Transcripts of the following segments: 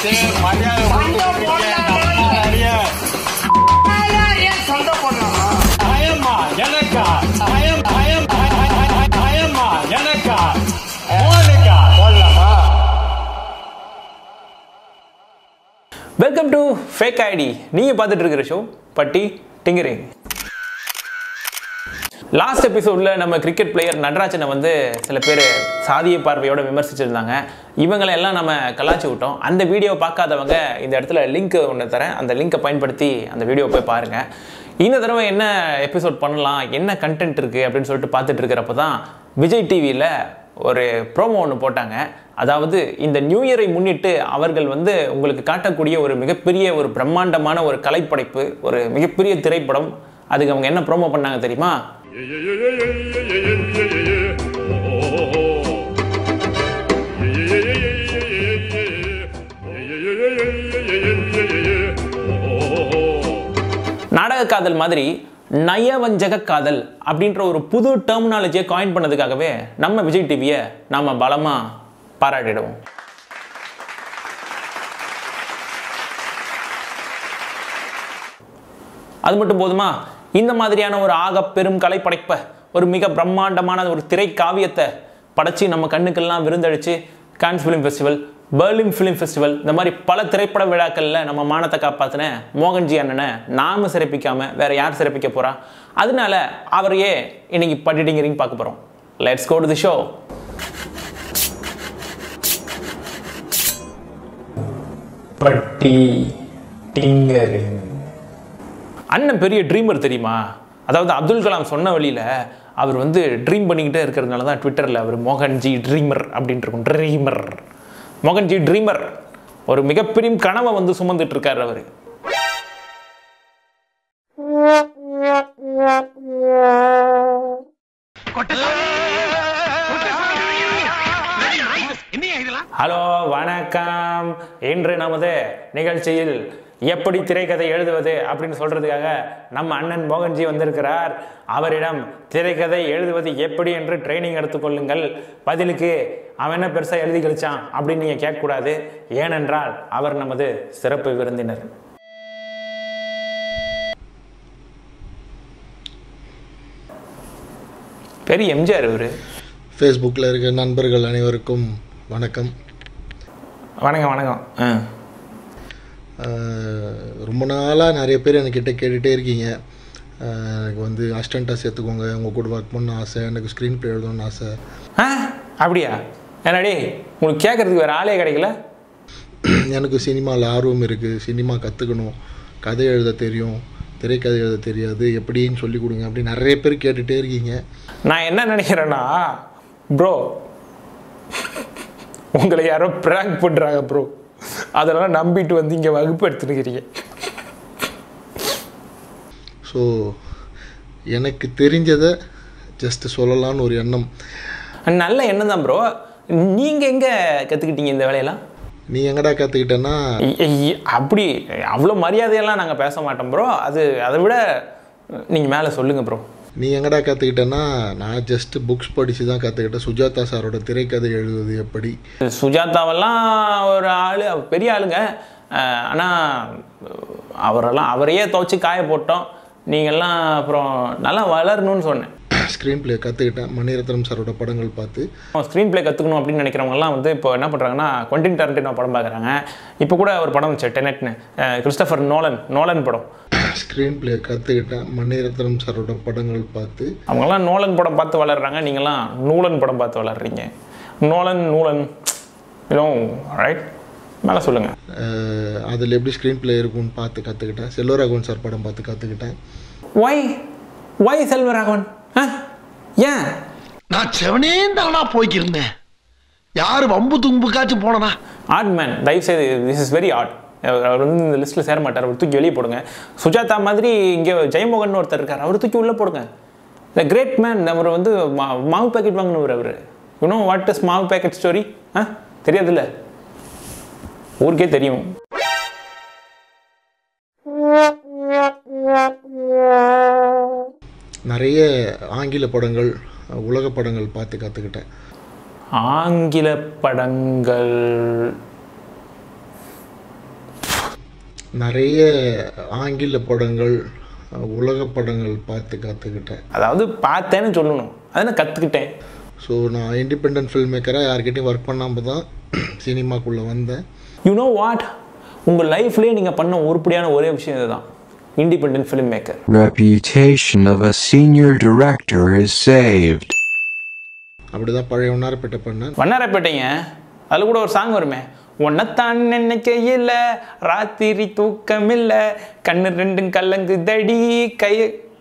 சரி மரியாதை கொடுத்து இருக்கேன். நம்ம நிறைய சண்டை போடலாமா பயமா எனக்கா பயம் பயம் பய- பய- பய- பயமா எனக்கா மோனிகா போடலாமா வெல்கம் டு ஃபேக் ஐடி நீங்கள் பார்த்துட்டு இருக்கிற ஷோ பட்டி டிங்கரிங் லாஸ்ட் எபிசோடில் நம்ம கிரிக்கெட் பிளேயர் நடராஜனை வந்து சில பேர் சாதிய பார்வையோட விமர்சிச்சிருந்தாங்க இவங்களை எல்லாம் நம்ம கலாச்சி விட்டோம் அந்த வீடியோவை பார்க்காதவங்க இந்த இடத்துல லிங்க் ஒன்று தரேன் அந்த லிங்கை பயன்படுத்தி அந்த வீடியோ போய் பாருங்கள் இந்த தடவை என்ன எபிசோட் பண்ணலாம் என்ன கண்டென்ட் இருக்குது அப்படின்னு சொல்லிட்டு பார்த்துட்டு இருக்கிறப்ப தான் விஜய் டிவியில் ஒரு ப்ரோமோ ஒன்று போட்டாங்க அதாவது இந்த நியூ இயரை முன்னிட்டு அவர்கள் வந்து உங்களுக்கு காட்டக்கூடிய ஒரு மிகப்பெரிய ஒரு பிரம்மாண்டமான ஒரு கலைப்படைப்பு ஒரு மிகப்பெரிய திரைப்படம் அதுக்கு அவங்க என்ன ப்ரோமோ பண்ணாங்க தெரியுமா நாடக காதல் மாதிரி நயவஞ்சக காதல் அப்படின்ற ஒரு புது டெர்மினாலஜியை காயின் பண்ணதுக்காகவே நம்ம விஜய் டிவியை நாம பலமா பாராட்டிடுவோம் அது மட்டும் போதுமா இந்த மாதிரியான ஒரு ஆக பெரும் கலைப்படைப்பை ஒரு மிக பிரம்மாண்டமான ஒரு திரை காவியத்தை படைச்சு நம்ம கண்ணுக்கெல்லாம் விருந்தளிச்சு Cannes film festival Berlin film festival இந்த மாதிரி பல திரைப்பட விழாக்களில் நம்ம மானத்தை காப்பாற்றின மோகன்ஜி அண்ணனை நாம சிறப்பிக்காம வேற யார் சிறப்பிக்க போறா அதனால அவரையே இன்னைக்கு பட்டிடிங்கிறீங்க பார்க்க போறோம் let's go to the show பட்டி டிங்கரிங் அண்ணன் பெரிய ட்ரீமர் தெரியுமா அதாவது அப்துல் கலாம் சொன்ன வழியில் அவர் வந்து ட்ரீம் பண்ணிக்கிட்டே இருக்கிறதுனால தான் ட்விட்டரில் அவர் மோகன்ஜி ட்ரீமர் அப்படின்ட்டு இருக்கும் ட்ரீமர் மோகன்ஜி ட்ரீமர் ஒரு மிகப்பெரிய கனவை வந்து சுமந்துட்டு இருக்காரு அவர் ஹலோ வணக்கம் இன்று நமது நிகழ்ச்சியில் எப்படி திரைக்கதை எழுதுவது அப்படின்னு சொல்றதுக்காக நம்ம அண்ணன் மோகன்ஜி வந்திருக்கிறார் அவரிடம் திரைக்கதை எழுதுவது எப்படி என்று ட்ரைனிங் எடுத்துக்கொள்ளுங்கள் பதிலுக்கு அவன் என்ன பெருசா எழுதி கழிச்சான் அப்படின்னு நீங்க கேட்கக்கூடாது ஏனென்றால் அவர் நமது சிறப்பு விருந்தினர் பெரிய எம்ஜிஆர் இவரு ஃபேஸ்புக்கில் இருக்க நண்பர்கள் அனைவருக்கும் வணக்கம் வணக்கம் வணக்கம் ஆ அஹ், ரொம்ப நாளாக நிறைய பேர் என்கிட்ட கேட்டுகிட்டே இருக்கீங்க அஹ், எனக்கு வந்து அசிஸ்டண்ட்டாக சேர்த்துக்கோங்க உங்கள் கூட ஒர்க் பண்ண ஆசை எனக்கு ஸ்க்ரீன் ப்ளே எழுதணும்னு ஆசை ஆ அப்படியா என்னடி உங்களுக்கு கேட்கறதுக்கு வேற ஆளே கிடைக்கல எனக்கு சினிமாவில் ஆர்வம் இருக்குது சினிமா கற்றுக்கணும் கதை எழுத தெரியும் திரைக்கதை எழுத தெரியாது எப்படின்னு சொல்லி கொடுங்க அப்படி நிறைய பேர் கேட்டுகிட்டே இருக்கீங்க நான் என்ன நினைக்கிறேன்னா ப்ரோ உங்களை யாரோ ப்ராங்க் பண்ணுறாங்க ப்ரோ அதெல்லாம் நம்பிட்டு வந்து இங்கே வகுப்பு எடுத்துருக்கிறீங்க ஸோ எனக்கு தெரிஞ்சதை ஜஸ்ட் சொல்லலாம்னு ஒரு எண்ணம் நல்ல எண்ணம் தான் ப்ரோ நீங்கள் எங்கே கற்றுக்கிட்டீங்க இந்த வேலையெல்லாம் நீ எங்கடா கற்றுக்கிட்டேன்னா இ- இ- அப்படி அவ்வளோ மரியாதையெல்லாம் நாங்கள் பேச மாட்டோம் ப்ரோ அது அதை விட நீங்கள் மேலே சொல்லுங்கள் ப்ரோ நீ எங்கடா கற்றுக்கிட்டேன்னா நான் ஜஸ்ட் புக்ஸ் படித்து தான் கற்றுக்கிட்டேன் சுஜாதா சாரோட திரைக்கதை எழுதுவது எப்படி சுஜாதாவெல்லாம் ஒரு ஆள் பெரிய ஆளுங்க ஆனால் அவரெல்லாம் அவரையே துவச்சி காய போட்டோம் நீங்கள்லாம் அப்புறம் நல்லா வளரணும்னு சொன்னேன் ஸ்க்ரீன் ப்ளே கற்றுக்கிட்டேன் மணிரத்னம் சாரோட படங்கள் பார்த்து ஸ்க்ரீன் ப்ளே கற்றுக்கணும் அப்படின்னு நினைக்கிறவங்கலாம் வந்து இப்போ என்ன பண்ணுறாங்கன்னா கொண்டின் டரண்டினோ படம் பார்க்குறாங்க இப்போ கூட ஒரு படம் வந்துச்சு டெனட்னு கிறிஸ்டபர் நோலன் நோலன் படம் ஸ்க்ரீன் ப்ளே கற்றுக்கிட்டேன் மணிரத்னம் சாரோட படங்கள் பார்த்து அவங்கெல்லாம் நோலன் படம் பார்த்து வளர்றாங்க நீங்களாம் நூலன் படம் பார்த்து வளர்றீங்க நோலன் நூலன் யூனோ ரைட் மேலே சொல்லுங்கள் அதில் எப்படி ஸ்க்ரீன் ப்ளே இருக்கும்னு பார்த்து கற்றுக்கிட்டேன் செல்வராகவன் சார் படம் பார்த்து கற்றுக்கிட்டேன் ஒய் ஒய் செல்வராகவன் ஆ ஏன் நான் செவனேந்தானா போய்க்கிருந்தேன் யாரு வம்பு தும்புக்காச்சும் போனனா ஆட் மேன் தயவுசெய்து திஸ் இஸ் வெரி ஆட் அவர் வந்து இந்த லிஸ்ட்டில் சேர மாட்டார் அவர் தூக்கி வெளியே போடுங்க சுஜாதா மாதிரி இங்கே ஜெயமோகன் ஒருத்தர் இருக்கார் அவர் தூக்கி உள்ளே போடுங்க த கிரேட் மேன் அவர் வந்து மா- மாவு பேக்கெட் வாங்கினவர் அவர் யூனோ வாட் இஸ் மாவு பேக்கெட் ஸ்டோரி ஆ தெரியாதுல்ல ஊருக்கே தெரியும் நிறைய ஆங்கில படங்கள் உலக படங்கள் பார்த்து கற்றுக்கிட்டேன் ஆங்கில படங்கள் நிறைய ஆங்கில படங்கள் உலக படங்கள் பார்த்து கற்றுக்கிட்டேன் அதாவது பார்த்தேன்னு சொல்லணும் அதை நான் கற்றுக்கிட்டேன் ஸோ நான் இண்டிபெண்ட் ஃபில்ம் மேக்கராக யார்கிட்டையும் ஒர்க் பண்ணாமல் தான் சினிமாக்குள்ளே வந்தேன் யூ நோ வாட் உங்கள் லைஃப்லேயே நீங்கள் பண்ண உருப்படியான ஒரே விஷயம் இதுதான் independent film maker Reputation of a senior director is saved. அப்படி தான் பழைய உணரப்பட்ட பண்ணேன் வண்ணாரப்பேட்டைங்க அதில் கூட ஒரு சாங் வருமே உன்னைத்தான் நினைக்கையில் ராத்திரி தூக்கம் இல்லை கண்ணு ரெண்டும் கல்லங்கு தடி கை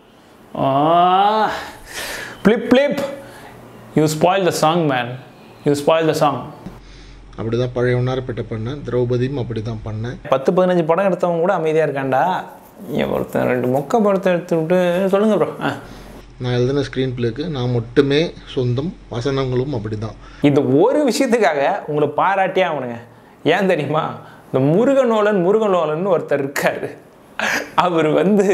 பிளிப் பிளிப் you spoil the song man you spoil the song அப்படி தான் பழைய உணரப்பட்ட பண்ணேன் திரௌபதியும் அப்படி தான் பண்ணேன் பத்து பதினஞ்சு படம் எடுத்தவங்க கூட அமைதியாக இருக்காண்டா ஏன் ஒருத்தன் ரெண்டு மொக்க படத்தை எடுத்து விட்டு சொல்லுங்க ப்ரோ ஆ நான் எழுதின ஸ்க்ரீன் பிளேக்கு நான் மட்டுமே சொந்தம் வசனங்களும் அப்படி தான் இந்த ஒரு விஷயத்துக்காக உங்களை பாராட்டியே ஆகணுங்க ஏன் தெரியுமா இந்த முருகனோலன் முருகனோலன் ஒருத்தர் இருக்காரு அவர் வந்து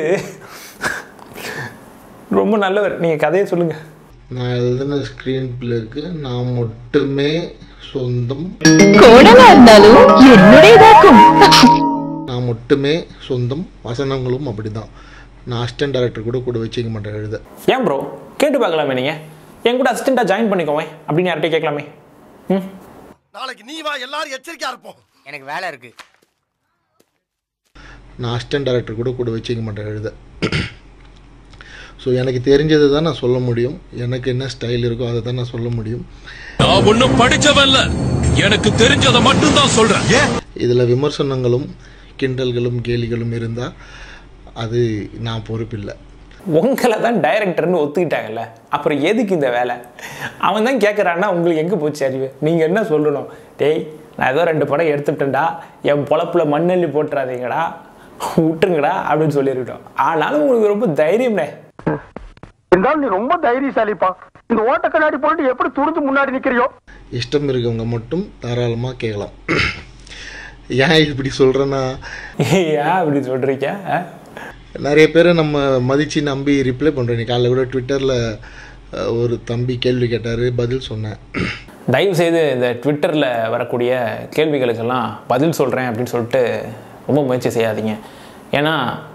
ரொம்ப நல்லவர் நீங்கள் கதையை சொல்லுங்க நான் எழுதின ஸ்க்ரீன் பிளேக்கு நான் மட்டுமே சொந்தம் கோடலா இருந்தாலும் என்னுடையதாக்கும் நான் மட்டுமே சொந்தம் வசனங்களும் அப்படி தான் நான் அசிஸ்டன்ட் டைரக்டர் கூட கூட வச்சுக்க மாட்டேன் எழுத ஏன் ப்ரோ கேட்டு பார்க்கலாமே நீங்கள் என் கூட அசிஸ்டண்ட்டாக ஜாயின் பண்ணிக்கோங்க அப்படின்னு யார்கிட்டயும் கேட்கலாமே ம் நாளைக்கு நீ வா எல்லாரும் எச்சரிக்கையா இருப்போம் எனக்கு வேலை இருக்கு நான் அசிஸ்டன்ட் டைரக்டர் கூட கூட வச்சுக்க மாட்டேன் எழுத ஸோ எனக்கு தெரிஞ்சதை தான் நான் சொல்ல முடியும் எனக்கு என்ன ஸ்டைல் இருக்கோ அதை தான் நான் சொல்ல முடியும் நான் ஒண்ணும் படிச்சவன்ல எனக்கு தெரிஞ்சதை மட்டும் தான் சொல்றேன் இதில் விமர்சனங்களும் கிண்டல்களும் கேலிகளும் இருந்தால் அது நான் பொறுப்பில்லை உங்களை தான் டைரக்டர்னு ஒத்துக்கிட்டாங்கல்ல அப்புறம் எதுக்கு இந்த வேலை அவன் தான் கேட்குறான்னா உங்களுக்கு எங்கே போச்சு அறிவு நீங்கள் என்ன சொல்லணும் டேய் நான் ஏதோ ரெண்டு படம் எடுத்துட்டேன்டா என் பொழப்புல மண்ணெல்லி போட்டுறாதீங்கடா விட்டுருங்கடா அப்படின்னு சொல்லியிருக்கட்டும் ஆனாலும் உங்களுக்கு ரொம்ப தைரியம்னே இருந்தாலும் நீ ரொம்ப தைரியசாலிப்பா இந்த ஓட்ட கண்ணாடி போட்டு எப்படி துணிஞ்சு முன்னாடி நிக்கிறியோ இஷ்டம் இருக்கவங்க மட்டும் தாராளமாக கேட்கலாம் ஏன் இப்படி சொல்கிறேன்னா ஏன் அப்படி சொல்கிறீங்க நிறைய பேரை நம்ம மதித்து நம்பி ரிப்ளை பண்ணுறோம் நீ காலைல கூட ட்விட்டரில் ஒரு தம்பி கேள்வி கேட்டார் பதில் சொன்னேன் தயவு செய்து இந்த ட்விட்டரில் வரக்கூடிய கேள்விகளுக்கெல்லாம் பதில் சொல்கிறேன் அப்படின்னு சொல்லிட்டு ரொம்ப முயற்சி செய்யாதீங்க ஏன்னா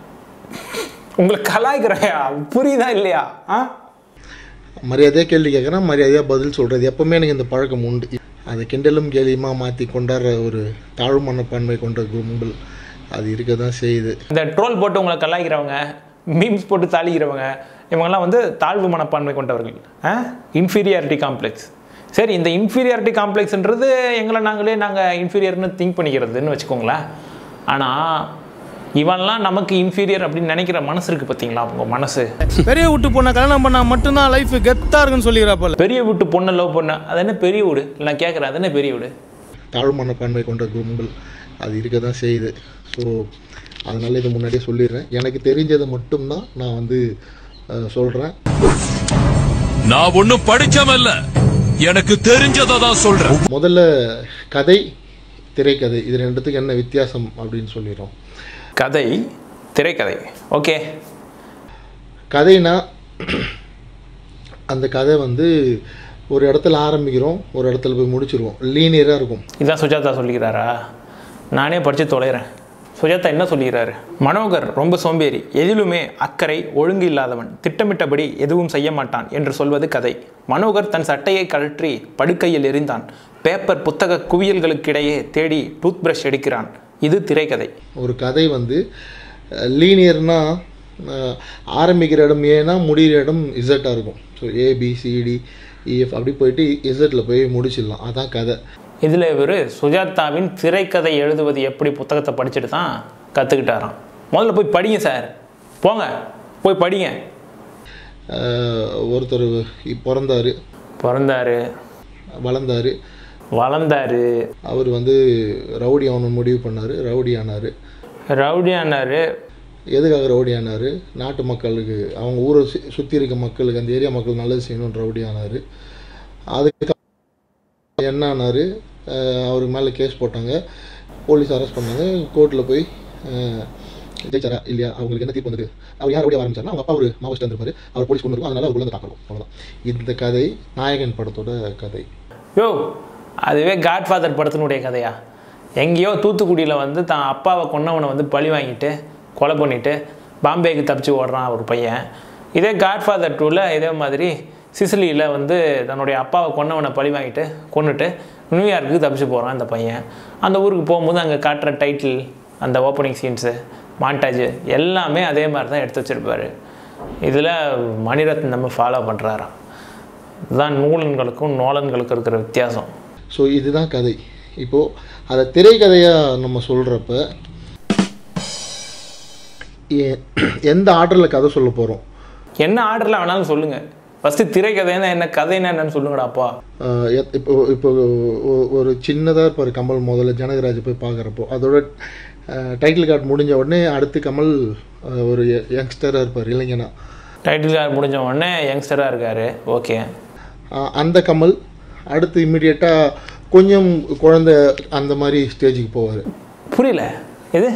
உங்களை கலாய்க்கிறேயா புரியுதா இல்லையா ஆ மரியாதையாக கேள்வி கேட்குறேன் மரியாதையாக பதில் சொல்கிறது எப்போவுமே எனக்கு இந்த பழக்கம் உண்டு அதை கிண்டலும் கேலியுமா மாற்றி கொண்டாடுற ஒரு தாழ்வு மனப்பான்மை கொண்ட கும்பல் அது இருக்க தான் செய்யுது இந்த ட்ரோல் போட்டு உங்களை கலாய்க்கிறவங்க மீம்ஸ் போட்டு தாளிக்கிறவங்க இவங்கெல்லாம் வந்து தாழ்வு மனப்பான்மை கொண்டவர்கள் இன்ஃபீரியாரிட்டி காம்ப்ளெக்ஸ் சரி இந்த இன்ஃபீரியாரிட்டி காம்ப்ளெக்ஸ்ன்றது எங்களை நாங்களே நாங்கள் இன்ஃபீரியர்னு திங்க் பண்ணிக்கிறதுன்னு வச்சுக்கோங்களேன் ஆனால் இவன்லாம் நமக்கு இன்ஃபீரியர் அப்படின்னு நினைக்கிற மனசு இருக்குது பார்த்தீங்களா உங்கள் மனசு பெரிய வீட்டு பொண்ணை கல்யாணம் பண்ணா மட்டும்தான் லைஃப் கெத்தா இருக்குன்னு சொல்லிக்கிறாப்பல பெரிய வீட்டு பொண்ணை லவ் பண்ண அது என்ன பெரிய வீடு இல்லை நான் கேட்குறேன் அது என்ன பெரிய வீடு தாழ்வு மனப்பான்மை கொண்ட கும்பல் அது இருக்க தான் செய்யுது ஸோ அதனால் இதை முன்னாடியே சொல்லிடுறேன் எனக்கு தெரிஞ்சதை மட்டும்தான் நான் வந்து சொல்கிறேன் நான் ஒண்ணும் படிச்சவன்ல எனக்கு தெரிஞ்சதை தான் சொல்றேன் முதல்ல கதை திரைக்கதை இது ரெண்டுத்துக்கு என்ன வித்தியாசம் அப்படின்னு சொல்லிடுறோம் கதை திரைக்கதை ஓகே கதைனா அந்த கதை வந்து ஒரு இடத்துல ஆரம்பிக்கிறோம் ஒரு இடத்துல போய் முடிச்சிருவோம் லீனியராக இருக்கும் இதான் சுஜாதா சொல்லிக்கிறாரா நானே படித்து தொலைகிறேன் சுஜாதா என்ன சொல்லிக்கிறாரு மனோகர் ரொம்ப சோம்பேறி எதிலுமே அக்கறை ஒழுங்கு இல்லாதவன் திட்டமிட்டபடி எதுவும் செய்ய மாட்டான் என்று சொல்வது கதை மனோகர் தன் சட்டையை கழற்றி படுக்கையில் எறிந்தான் பேப்பர் புத்தக குவியல்களுக்கிடையே தேடி டூத் பிரஷ் எடுக்கிறான் இது திரைக்கதை ஒரு கதை வந்து லீனியர்னா ஆரம்பிக்கிற இடம் ஏன்னா முடிகிற இடம் இசட்டாக இருக்கும் ஸோ ஏபிசிடி இஎஃப் அப்படி போயிட்டு இசட்டில் போய் முடிச்சிடலாம் அதான் கதை இதில் இவர் சுஜாதாவின் திரைக்கதை எழுதுவது எப்படி புத்தகத்தை படிச்சுட்டு தான் கற்றுக்கிட்டாராம் முதல்ல போய் படிங்க சார் போங்க போய் படிங்க அஹ், ஒருத்தர் பிறந்தார் பிறந்தாரு வளர்ந்தார் வளர்ந்தாரு அவர் வந்து ரவுடி ஆகணும்னு முடிவு பண்ணார் ரவுடி ஆனார் ரவுடியானாரு எதுக்காக ரவுடி ஆனார் நாட்டு மக்களுக்கு அவங்க ஊரை சு சுற்றி இருக்க மக்களுக்கு அந்த ஏரியா மக்கள் நல்லது செய்யணும்னு ரவுடி ஆனார் அதுக்கு என்ன ஆனார் அவர் மேலே கேஸ் போட்டாங்க போலீஸ் அரெஸ்ட் பண்ணாங்க கோர்ட்டில் போய் அஹ், ஜெயிச்சாரா இல்லையா அவங்களுக்கு என்ன தீர்ப்பு வந்தது அவர் யார் ரவுடி ஆரம்பிச்சாருன்னா அவங்க அப்பா ஒரு மாவட்ட இருந்திருப்பாரு அவர் போலீஸ் கொண்டு இருக்கும் அதனால அவர் உள்ள தாக்கணும் அவ்வளோதான் இந்த கதை நாயகன் படத்தோட கதை யோ அதுவே காட்ஃபாதர் படத்தினுடைய கதையா எங்கேயோ தூத்துக்குடியில் வந்து தான் அப்பாவை கொன்னவனை வந்து பழி வாங்கிட்டு கொலை பண்ணிட்டு பாம்பேக்கு தப்பிச்சு ஓடுறான் ஒரு பையன் இதே காட்ஃபாதர் டூவில் இதே மாதிரி சிசிலியில் வந்து தன்னுடைய அப்பாவை கொன்னவனை பழி வாங்கிட்டு கொன்னுட்டு நியூயார்க்குக்கு தப்பிச்சு போகிறான் அந்த பையன் அந்த ஊருக்கு போகும்போது அங்கே காட்டுற டைட்டில் அந்த ஓப்பனிங் சீன்ஸு மாண்டாஜ் எல்லாமே அதே மாதிரி தான் எடுத்து வச்சுருப்பாரு இதில் மணிரத்னம் நம்ம ஃபாலோ பண்ணுறாராம் இதுதான் நூலன்களுக்கும் நோலன்களுக்கும் இருக்கிற வித்தியாசம் ஸோ இதுதான் கதை இப்போது அதை திரைக்கதையாக நம்ம சொல்கிறப்ப எந்த ஆர்டரில் கதை சொல்ல போகிறோம் என்ன ஆர்டரில் வேணாலும் சொல்லுங்கள் ஃபஸ்ட்டு திரைக்கதைன்னா என்ன கதைன்னா என்னன்னு சொல்லுங்கடாப்பா இப்போ இப்போ ஒ- ஒரு சின்னதாக இருப்பார் கமல் முதல்ல ஜனகராஜ் போய் பார்க்குறப்போ அதோட டைட்டில் கார்டு முடிஞ்ச உடனே அடுத்து கமல் அஹ், ஒரு யங்ஸ்டராக இருப்பார் இளைஞனா டைட்டில் கார்டு முடிஞ்ச உடனே யங்ஸ்டராக இருக்கார் ஓகே அஹ், அந்த கமல் அடுத்து இம்மிடியட்டாக கொஞ்சம் குழந்தை அந்த மாதிரி ஸ்டேஜுக்கு போவார் புரியல எது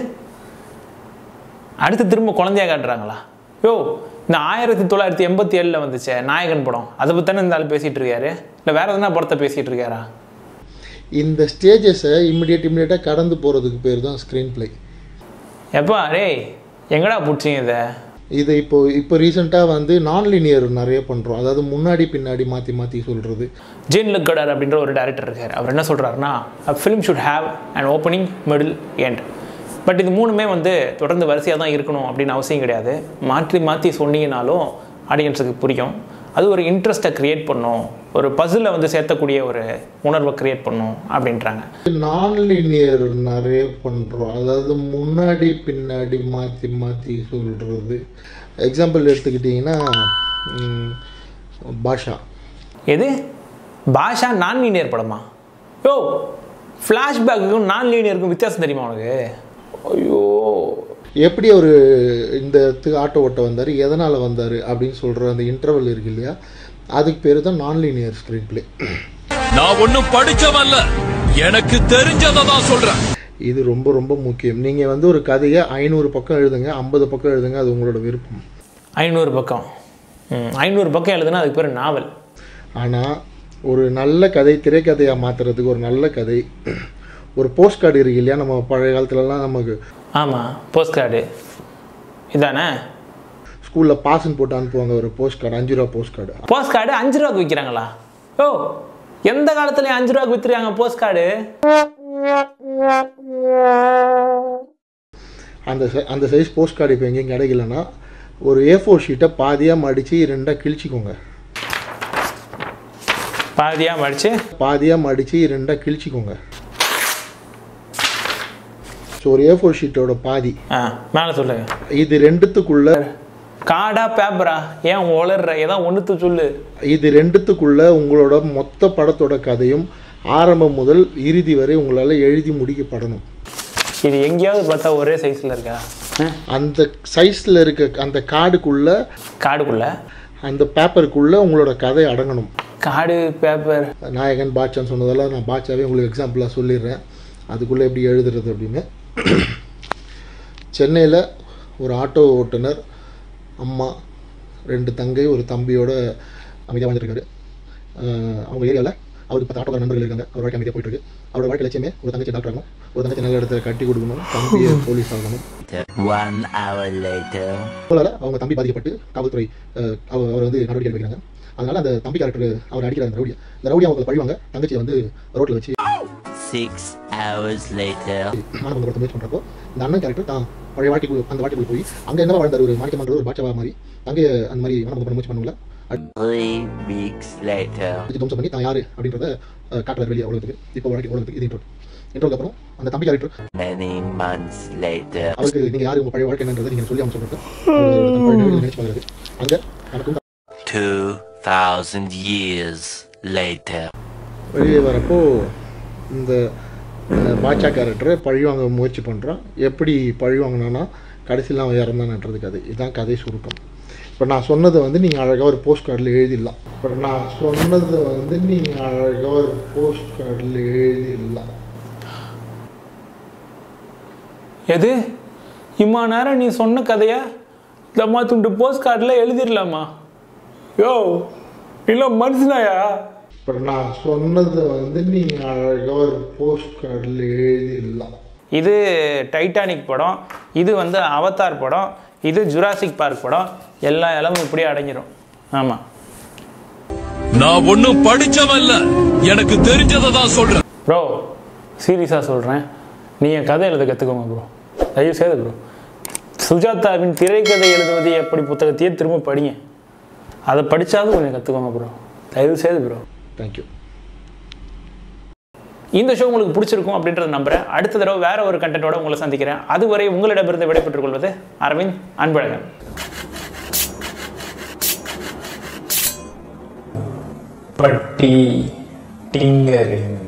அடுத்து திரும்ப குழந்தையா காட்டுறாங்களா யோ இந்த ஆயிரத்தி தொள்ளாயிரத்தி எண்பத்தி ஏழில் வந்துச்சே நாயகன் படம் அதை பற்றி தானே இந்த ஆள் பேசிகிட்டு இருக்காரு இல்லை வேறு எதனா படத்தை பேசிகிட்டு இருக்காரா இந்த ஸ்டேஜஸை இம்மிடியட் இம்மிடியட்டாக கடந்து போகிறதுக்கு பேர் தான் ஸ்க்ரீன் ப்ளே எப்பா டேய் எங்கடா பிடிச்சிங்க இதை இது இப்போ இப்போ ரீசெண்டாக வந்து நான் லீனியர் நிறைய பண்ணுறோம் அதாவது முன்னாடி பின்னாடி மாற்றி மாற்றி சொல்கிறது ஜேன் லுக்கடர் அப்படின்ற ஒரு டேரக்டர் இருக்கார் அவர் என்ன சொல்கிறாருன்னா a film should have and opening middle end but இது மூணுமே வந்து தொடர்ந்து வரிசையாக தான் இருக்கணும் அப்படின்னு அவசியம் கிடையாது மாற்றி மாற்றி சொன்னீங்கனாலும் ஆடியன்ஸுக்கு புரியும் அது ஒரு இன்ட்ரெஸ்ட்டை க்ரியேட் பண்ணும் ஒரு பசிலை வந்து சேர்த்தக்கூடிய ஒரு உணர்வை க்ரியேட் பண்ணும் அப்படின்றாங்க நான் லீனியர் நிறைய பண்ணுறோம் அதாவது முன்னாடி பின்னாடி மாற்றி மாற்றி சொல்கிறது எக்ஸாம்பிள் எடுத்துக்கிட்டிங்கன்னா ம், பாஷா எது பாஷா நான் லீனியர் படமா யோ ஃப்ளாஷ்பேக்குக்கும் நான் லீனியருக்கும் வித்தியாசம் தெரியுமா உனக்கு ஐயோ எப்படி அவர் இந்த இடத்துக்கு ஆட்டோ ஓட்ட வந்தார் எதனால் வந்தார் அப்படின்னு சொல்கிற அந்த இன்டர்வல் இருக்கு இல்லையா அதுக்கு பேர் தான் நான் லீனியர் ஸ்க்ரீன் ப்ளே நான் ஒண்ணும் படிச்சவன்ல எனக்கு தெரிஞ்சதை தான் சொல்றேன் இது ரொம்ப ரொம்ப முக்கியம் நீங்கள் வந்து ஒரு கதையை ஐநூறு பக்கம் எழுதுங்க ஐம்பது பக்கம் எழுதுங்க அது உங்களோட விருப்பம் ஐநூறு பக்கம் ம், ஐநூறு பக்கம் எழுதுனா அதுக்கு பேர் நாவல் ஆனால் ஒரு நல்ல கதை திரைக்கதையாக மாற்றுறதுக்கு ஒரு நல்ல கதை ஒரு போஸ்ட் கார்டு இருக்கு இல்லையா நம்ம பழைய காலத்துலலாம் நமக்கு ஆமாம் போஸ்ட் கார்டு இதானே ஸ்கூலில் பாஸ்ன்னு போட்டு அனுப்புவாங்க ஒரு போஸ்ட் கார்டு அஞ்சு ரூபா போஸ்ட் கார்டு போஸ்ட் கார்டு அஞ்சு ரூபாய்க்கு விற்கிறாங்களா ஓ எந்த காலத்துலயும் அஞ்சு ரூபாய்க்கு விற்றுருக்காங்க போஸ்ட் கார்டு அந்த சை- அந்த சைஸ் போஸ்ட் கார்டு இப்போ எங்கேயும் கிடைக்கலன்னா ஒரு ஏ ஃபோர் ஷீட்டை பாதியாக மடித்து ரெண்டாக கிழிச்சிக்கோங்க பாதியாக மடிச்சு பாதியாக மடித்து ரெண்டாக கிழிச்சிக்கோங்க ஸோ ஒரு ஏ ஃபோர் ஷீட்டோட பாதி ஆ மேலே சொல்லுங்க இது ரெண்டுத்துக்குள்ள கார்டா பேப்பரா ஏன் உளர்ற ஏதாவது ஒன்றுத்து சொல்லு இது ரெண்டுத்துக்குள்ள உங்களோட மொத்த படத்தோட கதையும் ஆரம்பம் முதல் இறுதி வரை உங்களால் எழுதி முடிக்கப்படணும் இது எங்கேயாவது பார்த்தா ஒரே சைஸில் இருக்கா ம், அந்த சைஸில் இருக்க அந்த கார்டுக்குள்ள கார்டுக்குள்ள அந்த பேப்பருக்குள்ள உங்களோட கதை அடங்கணும் கார்டு பேப்பர் நாயகன் பாட்சான்னு சொன்னதெல்லாம் நான் பாட்சாவே உங்களுக்கு எக்ஸாம்பிளாக சொல்லிடுறேன் அதுக்குள்ளே எப்படி எழுதுறது அப்படின்னு சென்னையில் ஒரு ஆட்டோ ஓட்டுநர் அம்மா ரெண்டு தங்கை ஒரு தம்பியோட அமைதியாக வாழ்ந்துருக்காரு அஹ் அவங்க ஏரியாவில் அவருக்கு பத்து ஆட்டோக்கார நண்பர்கள் இருக்காங்க அவர் வாழ்க்கை அமைதியாக போயிட்டு இருக்கு அவரோட வாழ்க்கை லட்சியமே ஒரு தங்கச்சி டாக்டர் ஆகணும் ஒரு தங்கச்சி நல்ல இடத்துல கட்டி கொடுக்கணும் தம்பியை போலீஸ் ஆகணும் One hour later. அவங்களால அவங்க தம்பி பாதிக்கப்பட்டு காவல்துறை அஹ், அவர் அவர் வந்து நடவடிக்கை எடுக்கிறாங்க அதனால அந்த தம்பி கேரக்டர் அவர் அடிக்கிற அந்த ரவுடியா இந்த ரவுடி அவங்க பழிவாங்க தங்கச்சியை வந்து ரோட்ல வச்சு Six hours later. மாணவங்க முயற்சி பண்றப்போ இந்த அண்ணன் கேரக்டர் தான் பழைய வாழ்க்கைக்குள்ள அந்த வாழ்க்கைக்குள்ள போய் அங்க என்ன வாழ்ந்தார் ஒரு மாணிக்கமன்ற ஒரு பாட்சாவா மாதிரி அங்கே அந்த மாதிரி மாணவங்க பண்ண முயற்சி பண்ணுங்களா Three weeks later. அடிச்சு துவம்சம் பண்ணி தான் யாரு அப்படின்றத அஹ், காட்டுறாரு வெளியே உலகத்துக்கு இப்போ வாழ்க்கை உலகத்துக்கு இது இன்ட்ரோ இன்ட்ரோக்கு அப்புறம் அந்த தம்பி கேரக்டர் Many months later. அவருக்கு நீங்க யாரு உங்க பழைய வாழ்க்கை என்னன்றதை நீங்க சொல்லி அவங்க சொல்றது அவர் தன் பழைய நினைவுகளை நினைச்சு பார்க்கறது அங்க எனக்கும் Two thousand years later. வெளியே வரப்போ இந்த அஹ், பாட்சா கேரக்டரை பழிவாங்க முயற்சி பண்ணுறான் எப்படி பழிவாங்கினான்னா கடைசியில் அவன் இறந்தான்ன்றது கதை இதுதான் கதை சுருக்கம் இப்போ நான் சொன்னதை வந்து நீங்கள் அழகாக ஒரு போஸ்ட் கார்டில் எழுதிடலாம் இப்போ நான் சொன்னதை வந்து நீங்கள் அழகாக ஒரு போஸ்ட் கார்டில் எழுதிடலாம் எது இம்மா நேரம் நீ சொன்ன கதையை தம்மா துண்டு போஸ்ட் கார்டில் எழுதிடலாமா யோ இல்லை மனுஷனாயா இப்போ நான் சொன்னதை வந்து நீங்கள் அழகாக ஒரு போஸ்ட் கார்டில் எழுதிடலாம் இது டைட்டானிக் படம் இது வந்து அவதார் படம் இது ஜுராசிக் பார்க் படம் எல்லா இடமும் இப்படியே அடங்கிரும் ஆமாம் நான் ஒண்ணும் படிச்சவன் இல்ல எனக்கு தெரிஞ்சதை தான் சொல்றேன் ப்ரோ சீரியஸாக சொல்கிறேன் நீ என் கதை எழுத கற்றுக்கோங்க ப்ரோ தயவு செய்து ப்ரோ சுஜாதாவின் திரைக்கதை எழுதுவது எப்படி புத்தகத்தையே திரும்ப படிங்க அதை படித்தாவது கொஞ்சம் கற்றுக்கோங்க ப்ரோ தயவு செய்து ப்ரோ தேங்க்யூ இந்த ஷோ உங்களுக்கு பிடிச்சிருக்கும் அப்படின்றத நம்புறேன் அடுத்த தடவை வேற ஒரு கண்டென்ட்டோட உங்களை சந்திக்கிறேன் அதுவரை உங்களிடமிருந்து விடைபெற்றுக் கொள்வது அரவிந்த் அன்பழகன் பட்டி டிங்கரிங்